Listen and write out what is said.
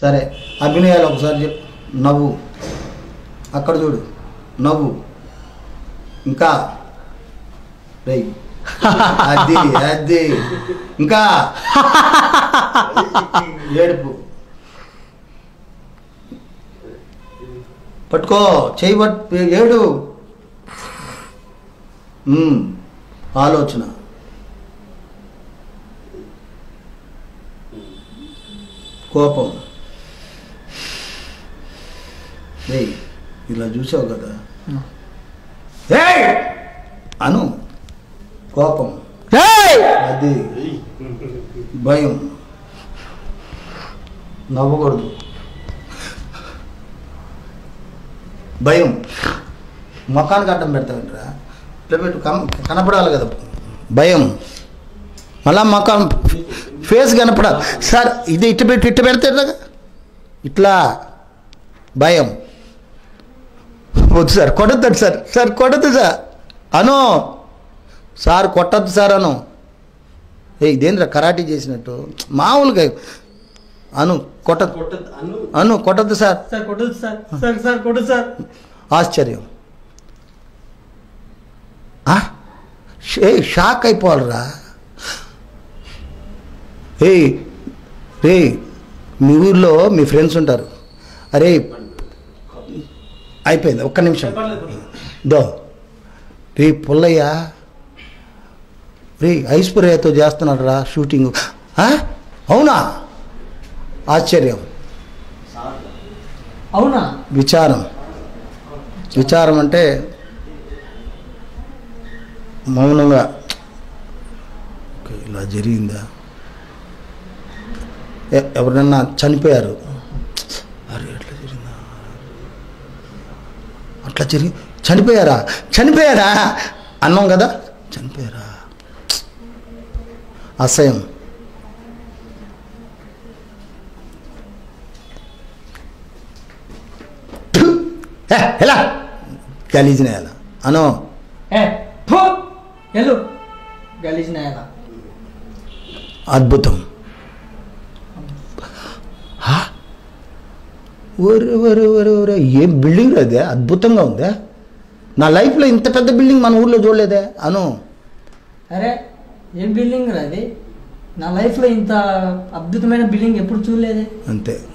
సరే అభినయాలు ఒకసారి చెప్పు నవ్వు అక్కడ చూడు నవ్వు ఇంకా రేయ్ అది అది ఇంకా ఏడుపు పట్టుకో చేయి పట్టు ఏడు ఉమ్, ఆలోచన కోపం ఏయ్ ఇలా చూసావు కదా ఏయ్ అను కోపం అది భయం నవ్వకూడదు భయం ముఖానికి అడ్డం పెడతావేంట్రా ఇట్లా పెట్టు కం- కనపడాలి కదా భయం మళ్ళా ముఖం ఫేస్ కనపడాలి సార్ ఇది ఇటు పెట్టి ఇటు పెడితే ఎట్లాగా? ఇట్లా భయం వద్దు సార్ కొట్టద్దు సార్ సార్ కొట్టద్దు సార్ అను సార్ కొట్టద్దు సార్ అను ఏ ఇదేంద్ర కరాటీ చేసినట్టు మామూలుగా అను కొట్టద్దు కొట్టద్దు అను అను కొట్టద్దు సార్ సార్ కొట్టదు సార్ సార్ సార్ కొట్టదు సార్ ఆశ్చర్యం ఆ? ఏ షాక్ అయిపోవాలరా ఏ రే మీ ఊర్లో మీ ఫ్రెండ్స్ ఉంటారు అరే అయిపోయింది ఒక్క నిమిషం దో రే పుల్లయ్య రే ఐశ్వర్యతో చేస్తున్నాడు రా షూటింగ్ ఆ? అవునా ఆశ్చర్యం అవునా విచారం విచారం అంటే మౌనంగా ఓకే, ఇలా జరిగిందా ఎ- ఎవరైనా చనిపోయారు అరే ఎట్లా జరిగిందా అట్లా జరిగి చనిపోయారా చనిపోయారా అన్నాం కదా చనిపోయారా అసహ్యం ఫు! ఏ, ఎలా గలీజిన ఎలా అను ఏ ఫు ఎల్లు గలీజ్ నాయన అద్భుతం హా? ఒరే ఒరే ఒరే ఒరే ఏం బిల్డింగ్ అదే అద్భుతంగా ఉందే నా లైఫ్లో ఇంత పెద్ద బిల్డింగ్ మన ఊర్లో చూడలేదే అను అరే ఏం బిల్డింగ్ రా అది నా లైఫ్లో ఇంత అద్భుతమైన బిల్డింగ్ ఎప్పుడు చూడలేదే అంతే